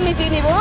ಸ್ವಾಮೀಜಿ ನೀವು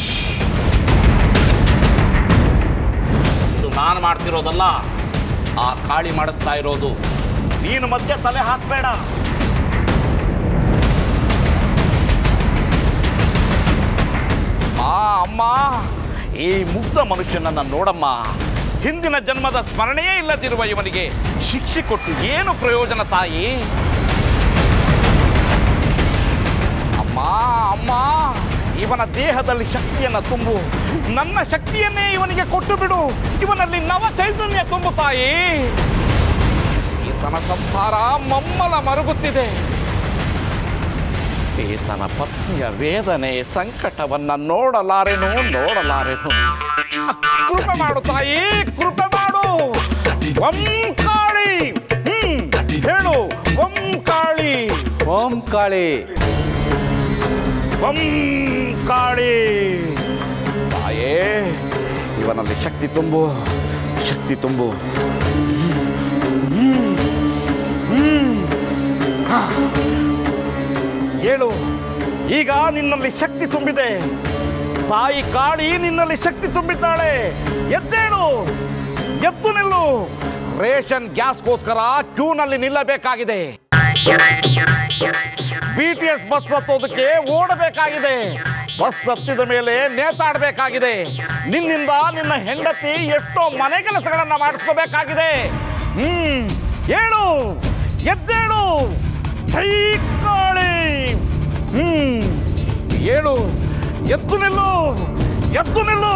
ಇದು ನಾನು ಮಾಡ್ತಿರೋದಲ್ಲ ಆ ಕಾಳಿ ಮಾಡಿಸ್ತಾ ಇರೋದು ನೀನು ಮಧ್ಯೆ ತಲೆ ಹಾಕಬೇಡ ಆ ಅಮ್ಮ ಈ ಮುಗ್ಧ ಮನುಷ್ಯನನ್ನ ನೋಡಮ್ಮ ಹಿಂದಿನ ಜನ್ಮದ ಸ್ಮರಣೆಯೇ ಇಲ್ಲದಿರುವ ಇವನಿಗೆ ಶಿಕ್ಷೆ ಕೊಟ್ಟು ಏನು ಪ್ರಯೋಜನ ತಾಯಿ ಅಮ್ಮ ಅಮ್ಮ ಇವನ ದೇಹದಲ್ಲಿ ಶಕ್ತಿಯನ್ನ ತುಂಬು ನನ್ನ ಶಕ್ತಿಯನ್ನೇ ಇವನಿಗೆ ಕೊಟ್ಟು ಬಿಡು ಇವನಲ್ಲಿ ನವ ಚೈತನ್ಯ ತುಂಬು ತಾಯಿ ಈತನ ಸಂಸಾರ ಮಮ್ಮಲ ಮರುಗುತ್ತಿದೆ ಈತನ ಪತ್ನಿಯ ವೇದನೆ ಸಂಕಟವನ್ನ ನೋಡಲಾರೆನು ನೋಡಲಾರೆನು ಕೃಪೆ ಮಾಡು ತಾಯಿ ಕೃಪೆ ಮಾಡು ಕಾಳಿ ಹ್ಮ್ ಹೇಳು ಕಾಳಿ ಓಂ ಕಾಳಿ ಕಾಳಿ ತಾಯೇ ಇವನಲ್ಲಿ ಶಕ್ತಿ ತುಂಬು ಶಕ್ತಿ ತುಂಬು ಹ್ಮ್. ಹ್ಮ್. ಹಾ. ಹೇಳು ಈಗ ನಿನ್ನಲ್ಲಿ ಶಕ್ತಿ ತುಂಬಿದೆ ತಾಯಿ ಕಾಳಿ ನಿನ್ನಲ್ಲಿ ಶಕ್ತಿ ತುಂಬಿದ್ದಾಳೆ ಎದ್ದೇಳು ಎದ್ದು ನಿಲ್ಲು ರೇಷನ್ ಗ್ಯಾಸ್ಗೋಸ್ಕರ ಕ್ಯೂನಲ್ಲಿ ನಿಲ್ಲಬೇಕಾಗಿದೆ ಬಿ ಟಿ ಎಸ್ ಬಸ್ ಹತ್ತೋದಕ್ಕೆ ಓಡಬೇಕಾಗಿದೆ ಬಸ್ ಹತ್ತಿದ ಮೇಲೆ ನೇತಾಡಬೇಕಾಗಿದೆ ನಿನ್ನಿಂದ ನಿನ್ನ ಹೆಂಡತಿ ಎಷ್ಟೋ ಮನೆ ಕೆಲಸಗಳನ್ನ ಮಾಡಿಸ್ಕೋಬೇಕಾಗಿದೆ ಹ್ಮ್ ಹೇಳು ಎದ್ದೇಳು ಜೈ ಕಾಳಿ ಹ್ಮ್ ಹೇಳು ಎದ್ದು ನಿಲ್ಲು ಎದ್ದು ನಿಲ್ಲು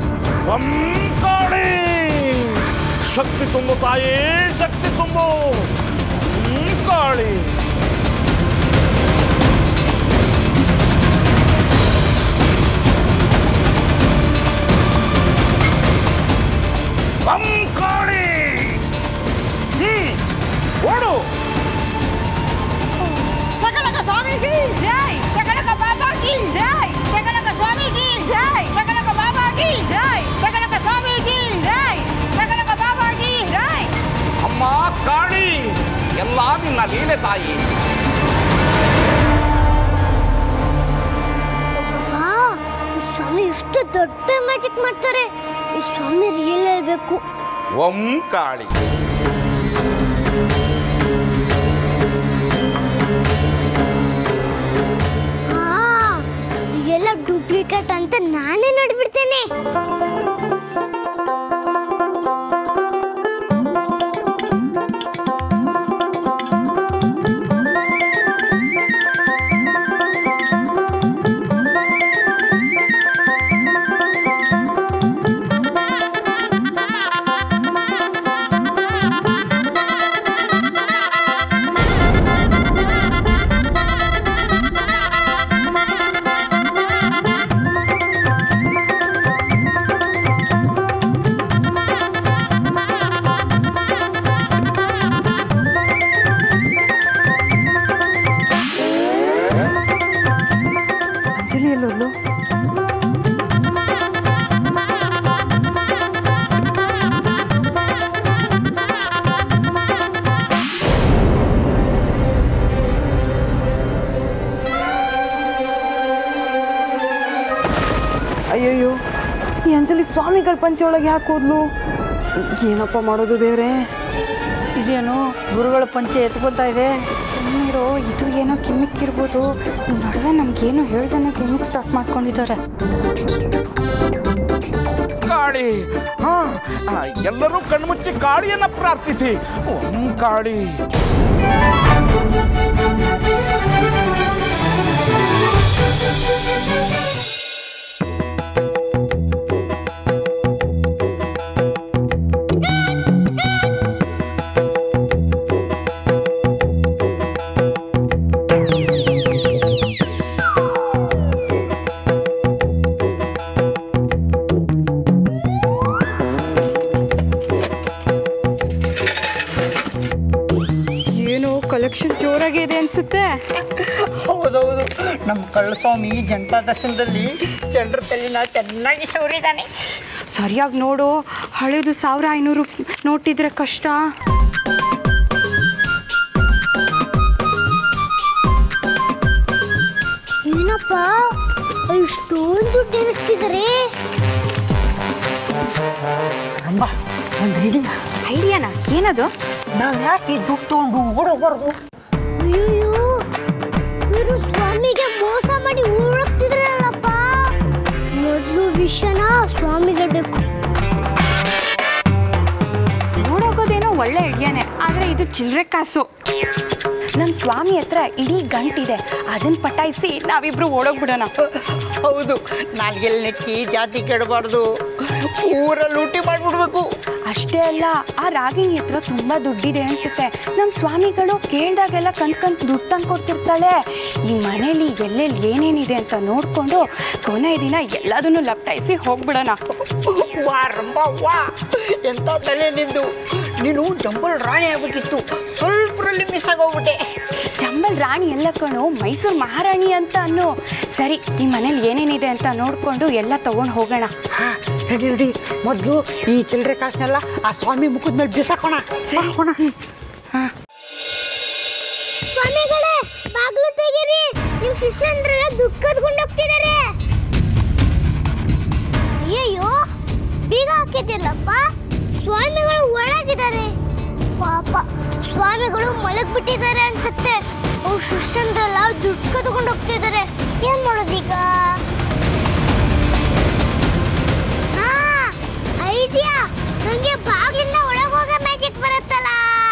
ಕಾಳಿ ಶಕ್ತಿ ತುಂಬು ತಾಯಿ ಶಕ್ತಿ ತುಂಬು ಹ್ಮ್, ಕಾಳಿ ಕಾಳಿ ಹ್ಮ್ ಓಡು ಸಕಲಕ ಸ್ವಾಮಿಗೆ ಜೈ ಸಕಲಕ ಬಾಬಾಗೆ ಜೈ ಸಕಲಕ ಸ್ವಾಮಿಗೆ ಜೈ ಸಕಲಕ ಬಾಬಾಗೆ ಜೈ ಸಕಲಕ ಸ್ವಾಮಿಗೆ ಜೈ ಸಕಲಕ ಬಾಬಾಗೆ ಜೈ ಅಮ್ಮ ಕಾಳಿ ಎಲ್ಲ ನಿನ್ನ ಲೀಲೆ ತಾಯಿ ಬಾ ಈ ಸ್ವಾಮಿ ಎಷ್ಟು ದೊಡ್ಡ ಮ್ಯಾಜಿಕ್ ಮಾಡ್ತಾರೆ ಈ ಸ್ವಾಮಿ ರಿಯಲ್ ಇರಬೇಕು ಓಂ ಕಾಳಿ ಎಲ್ಲ ಡೂಪ್ಲಿಕೇಟ್ ಅಂತ ನಾನೇ ನೋಡ್ಬಿಡ್ತೇನೆ ಅಂಜಲಿ ಎಲ್ಲೋದ್ಲು ಅಯ್ಯಯ್ಯೋ ಈ ಅಂಜಲಿ ಸ್ವಾಮಿಗಳ ಪಂಚೆ ಒಳಗೆ ಯಾಕೆ ಹೋದ್ಲು ಏನಪ್ಪ ಮಾಡೋದು ದೇವ್ರೆ ಇದೇನು ಗುರುಗಳ ಪಂಚೆ ಎತ್ಕೊತಾ ಇದೆ ನೀರು ಇದು ಏನೋ ಕಿಮ್ಮಿಕ್ಕಿರ್ಬೋದು ಈ ನಡುವೆ ನಮ್ಗೇನು ಹೇಳ್ದಾನೆ ಕಿಮ್ಮಿಕ್ ಸ್ಟಾರ್ಟ್ ಮಾಡ್ಕೊಂಡಿದ್ದಾರೆ ಕಾಳಿ ಹಾ ಆ, ಎಲ್ಲರೂ ಕಣ್ಮುಚ್ಚಿ ಕಾಳಿಯನ್ನ ಪ್ರಾರ್ಥಿಸಿ ಓಂ ಕಾಳಿ ಏನು ಕಲೆಕ್ಷನ್ ಜೋರಾಗಿದೆ ಅನ್ಸುತ್ತೆ ಹೌದೌದು ನಮ್ಮ ಕಳ್ಳಸ್ವಾಮಿ ಜನತಾ ದರ್ಶನದಲ್ಲಿ ಜನರ ತಲೆನ ಚೆನ್ನಾಗಿ ಸವರಿದ್ದಾನೆ ಸರಿಯಾಗಿ ನೋಡು ಹಳೇದು ಸಾವಿರ ಐನೂರು ನೋಟಿದ್ರೆ ಕಷ್ಟ ಏನಪ್ಪ ಇಷ್ಟೊಂದು ದುಡ್ಡು ಎನಿಸ್ತಿದ್ದಾರೆ ರಂಬ ಒಂದು ಹಿಡಿಯ ಐಡಿಯಾನ ಏನದು ನಾವು ಯಾಕೆ ಈ ದುಡ್ಡು ತೊಗೊಂಡು ಓಡೋಗ್ಬಾರ್ದು ಅಯ್ಯೋ ಇವರು ಸ್ವಾಮಿಗೆ ಮೋಸ ಮಾಡಿ ಓಡೋಗ್ತಿದ್ರಲ್ಲಪ್ಪ ಮೊದಲು ವಿಷಯನ ಸ್ವಾಮಿಗೆ ಬೇಕು ನೋಡೋಗೋದೇನೋ ಒಳ್ಳೆ ಐಡಿಯಾನೆ ಆದ್ರೆ ಇದು ಚಿಲ್ಲರೆ ಕಾಸು ನಮ್ಮ ಸ್ವಾಮಿ ಹತ್ರ ಇಡೀ ಗಂಟಿದೆ ಅದನ್ನ ಪಟಾಯಿಸಿ ನಾವಿಬ್ರು ಓಡೋಗ್ಬಿಡೋಣ ಹೌದು ನಾಲ್ಗೆಲ್ ನೆಕ್ಕಿ ಜಾತಿ ಕೆಡಬಾರ್ದು ಊರ ಲೂಟಿ ಮಾಡ್ಬಿಡ್ಬೇಕು ಅಷ್ಟೇ ಅಲ್ಲ ಆ ರಾಗಿಣಿ ಹತ್ರ ತುಂಬಾ ದುಡ್ಡಿದೆ ಅನ್ಸುತ್ತೆ ನಮ್ಮ ಸ್ವಾಮಿಗಳು ಕೇಳ್ದಾಗೆಲ್ಲ ಕಂತ್ ಕಂತ್ ದುಡ್ಡು ತಂದು ಕೊಡ್ತಿರ್ತಾಳೆ ಈ ಮನೇಲಿ ಎಲ್ಲೆಲ್ಲಿ ಏನೇನಿದೆ ಅಂತ ನೋಡ್ಕೊಂಡು ಕೊನೆ ದಿನ ಎಲ್ಲದನ್ನು ಲಪ್ಟಾಯಿಸಿ ಹೋಗ್ಬಿಡೋಣ ವಾ ರಂಬ ವಾ ಎಂತ ತಲೆ ನಿಂದು ನೀನು ಜಂಬಲ್ ರಾಣಿ ಆಗ್ಬೇಕಿತ್ತು ಸ್ವಲ್ಪರಲ್ಲಿ ಮಿಸ್ ಆಗೋಗ್ಬಿಟ್ಟೆ ಚಂಬಲ್ ರಾಣಿ ಎಲ್ಲ ಕಣು ಮೈಸೂರು ಮಹಾರಾಣಿ ಅಂತ ಅನ್ನು ಸರಿ ಈ ಮನೇಲಿ ಏನೇನಿದೆ ಅಂತ ನೋಡ್ಕೊಂಡು ಎಲ್ಲ ತಗೊಂಡು ಹೋಗೋಣ ಹಾ ರೆಡಿ ರೆಡಿ ಮೊದಲು ಈ ಚಿಲ್ಲರೆ ಕಾಸನ್ನೆಲ್ಲ ಆ ಸ್ವಾಮಿ ಮುಖದ ಮೇಲೆ ಬಿಸಾಕೋಣ ಹಾಕೋಣ ಸ್ವಾಮಿಗಳೇ ಬಾಗ್ಲು ತೆಗೀರಿ ನಿಮ್ ಶಿಷ್ಯಂದ್ರೆಲ್ಲ ದುಡ್ಡು ಕದ್ಕೊಂಡು ಹೋಗ್ತಿದ್ದಾರೆ ಅಯ್ಯಯ್ಯೋ ಬೀಗ ಹಾಕಿದ್ದಿಲ್ಲಪ್ಪ ಸ್ವಾಮಿಗಳು ಒಳಗಿದ್ದಾರೆ ಪಾಪ ಸ್ವಾಮಿಗಳು ಮಲಗ್ ಬಿಟ್ಟಿದ್ದಾರೆ ಅನ್ಸುತ್ತೆ ಅವ್ರ ಶಿಷ್ಯಂದ್ರೆಲ್ಲ ದುಡ್ಡು ಕದ್ಕೊಂಡು ಹೋಗ್ತಿದ್ದಾರೆ ಏನ್ ಮಾಡೋದೀಗ ಹಾ ಐಡಿಯಾ ನಂಗೆ ಬಾಗ್ಲಿಂದ ಒಳಗೆ ಹೋಗೋ ಮ್ಯಾಜಿಕ್ ಬರುತ್ತಲ್ಲ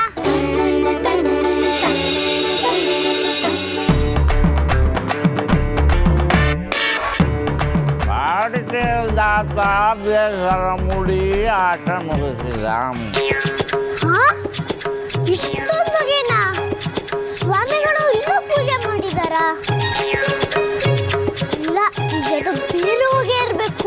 ಬಾಡಿಕೆದಾತ ಬೇಸರ ಮುಡಿ ಆಟ ಮುಗಿಸಿದ ಹಾ? ಇಷ್ಟೊಂದು ಬಗೆನಾ? ಸ್ವಾಮಿಗಳು ಇನ್ನೂ ಪೂಜೆ ಮಾಡಿದಾರ ಇಲ್ಲ ಈ ಜಡ ಬೇರೆ ಹೋಗೇ ಇರಬೇಕು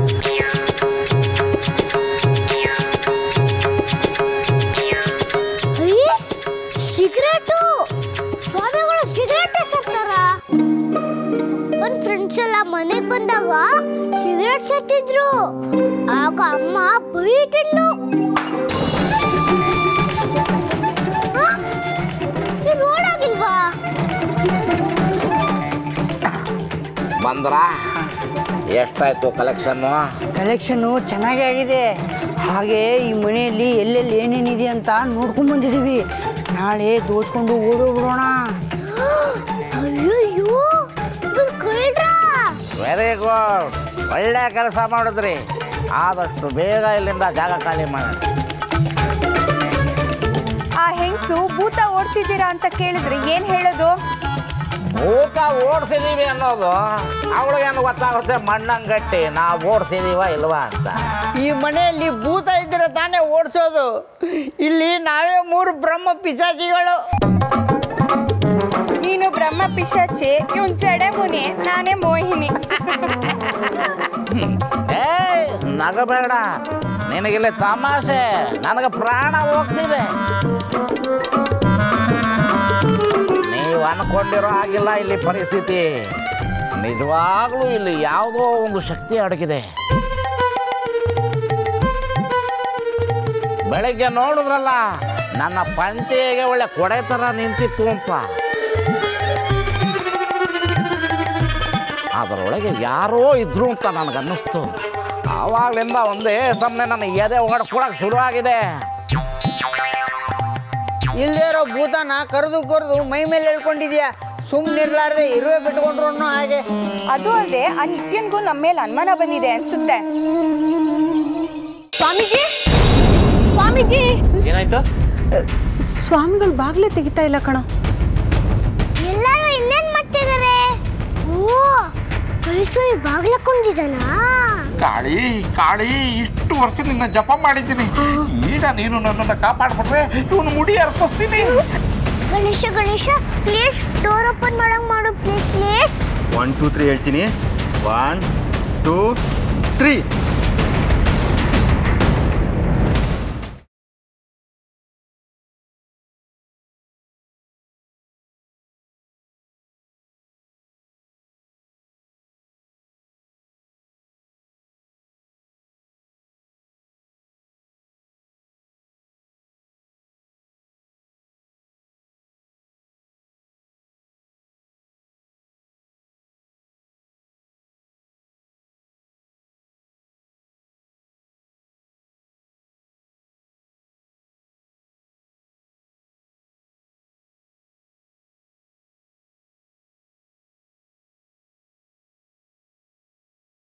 ಸಿಗರೇಟು ಸ್ವಾಮಿಗಳು ಸಿಗರೇಟ್ ಸೇರ್ತಾರ ಒಂದ್ ಫ್ರೆಂಡ್ಸ್ ಎಲ್ಲ ಮನೆಗ್ ಬಂದಾಗ ಸಿಗರೇಟ್ ಸೇರ್ತಿದ್ರು ಆಗ ಅಮ್ಮ ಬೈತಿದ್ಲು ಹ? ನೀವ್ ನೋಡಾಗಿಲ್ವಾ ಬಂದ್ರ ಎಷ್ಟಾಯ್ತು ಕಲೆಕ್ಷನ್ನು ಕಲೆಕ್ಷನ್ನು ಚೆನ್ನಾಗೇ ಆಗಿದೆ ಹಾಗೆ ಈ ಮನೆಯಲ್ಲಿ ಎಲ್ಲೆಲ್ಲಿ ಏನೇನಿದೆ ಅಂತ ನೋಡ್ಕೊಂಡ್ ಬಂದಿದ್ದೀವಿ ನಾಳೆ ದೋಚ್ಕೊಂಡು ಓಡೋಗ್ಬಿಡೋಣ ಅಯ್ಯಯ್ಯೋ ಇವ್ರು ಕಳ್ರಾ ವೆರಿ ಗುಡ್ ಒಳ್ಳೆ ಕೆಲಸ ಮಾಡಿದ್ರಿ ಆದಷ್ಟು ಬೇಗ ಇಲ್ಲಿಂದ ಜಾಗ ಖಾಲಿ ಮಾಡೋಣ ಆ ಹೆಂಗಸು ಭೂತ ಓಡಿಸಿದ್ದೀರಾ ಅಂತ ಕೇಳಿದ್ರೆ ಏನ್ ಹೇಳೋದು ಊಟ ಓಡಿಸಿದೀವಿ ಅನ್ನೋದು ಅವಳಿಗೇನು ಗೊತ್ತಾಗುತ್ತೆ ಮಣ್ಣಂಗಟ್ಟಿ ನಾವು ಓಡಿಸಿದೀವ ಇಲ್ವಾ ಅಂತ ಈ ಮನೆಯಲ್ಲಿ ಭೂತ ಇದ್ರೆ ತಾನೇ ಓಡಿಸೋದು ಇಲ್ಲಿ ನಾವೇ ಮೂರು ಬ್ರಹ್ಮ ಪಿಶಾಚಿಗಳು ನೀನು ಬ್ರಹ್ಮ ಪಿಶಾಚಿ ಇವನ್ ಜಡೆ ಮುನಿ ನಾನೇ ಮೋಹಿನಿ ಏ ನಗಬೇಡ ನಿನಗಿಲ್ಲಿ ತಮಾಷೆ ನನಗೆ ಪ್ರಾಣ ಹೋಗ್ತಿದೆ ನೀವು ಅನ್ಕೊಂಡಿರೋ ಆಗಿಲ್ಲ ಇಲ್ಲಿ ಪರಿಸ್ಥಿತಿ ನಿಜವಾಗ್ಲೂ ಇಲ್ಲಿ ಯಾವುದೋ ಒಂದು ಶಕ್ತಿ ಅಡಗಿದೆ ಬೆಳಗ್ಗೆ ನೋಡಿದ್ರಲ್ಲ ನನ್ನ ಪಂಚೆಗೆ ಒಳ್ಳೆ ಕೊಡೆ ಥರ ನಿಂತಿತ್ತು ಅಂತ ಅದರೊಳಗೆ ಯಾರೋ ಇದ್ರು ಅಂತ ನನಗನ್ನಿಸ್ತು ಆವಾಗಲಿಂದ ಒಂದೇ ಸಮನೆ ನನ್ನ ಎದೆ ಹೊಡ್ಕೊಳಕ್ ಶುರು ಆಗಿದೆ ಇಲ್ಲೇ ಇರೋ ಭೂತನ ಕರೆದು ಕರೆದು ಮೈ ಮೇಲೆ ಹೇಳ್ಕೊಂಡಿದ್ಯಾ ಸುಮ್ಮನಿರ್ಲಾರ್ದೆ ಇರುವೆ ಬಿಟ್ಕೊಂಡ್ರು ಅನ್ನೋ ಹಾಗೆ ಅದು ಅಲ್ಲದೆ ಆ ನಿತ್ಯನ್ಗೂ ನಮ್ಮ ಮೇಲೆ ಅನುಮಾನ ಬಂದಿದೆ ಅನ್ಸುತ್ತೆ ಸ್ವಾಮೀಜಿ ಸ್ವಾಮೀಜಿ ಏನಾಯ್ತು ಸ್ವಾಮಿಗಳು ಬಾಗ್ಲೇ ತೆಗಿತಾ ಇಲ್ಲ ಕಣ ಎಲ್ಲರೂ ಇನ್ನೇನ್ ಮಾಡ್ತಿದ್ದಾರೆ ಓ ಕಳಿಸ್ವಾಮಿ ಬಾಗ್ಲಕೊಂಡಿದ್ದಾನಾ ಕಾಳಿ ಕಾಳಿ ಇಷ್ಟು ವರ್ಷ ನಿನ್ನ ಜಪ ಮಾಡಿದ್ದೀನಿ ಈಗ ನೀನು ನನ್ನನ್ನು ಕಾಪಾಡ್ಬಿಟ್ರೆ ಇವನು ಮುಡಿ ಅರ್ಪಿಸ್ತೀನಿ Ganesha Ganesha please door open ಮಾಡಂಗ್ ಮಾಡು please please one two three ಹೇಳ್ತೀನಿ ಒನ್ ಟೂ ತ್ರೀ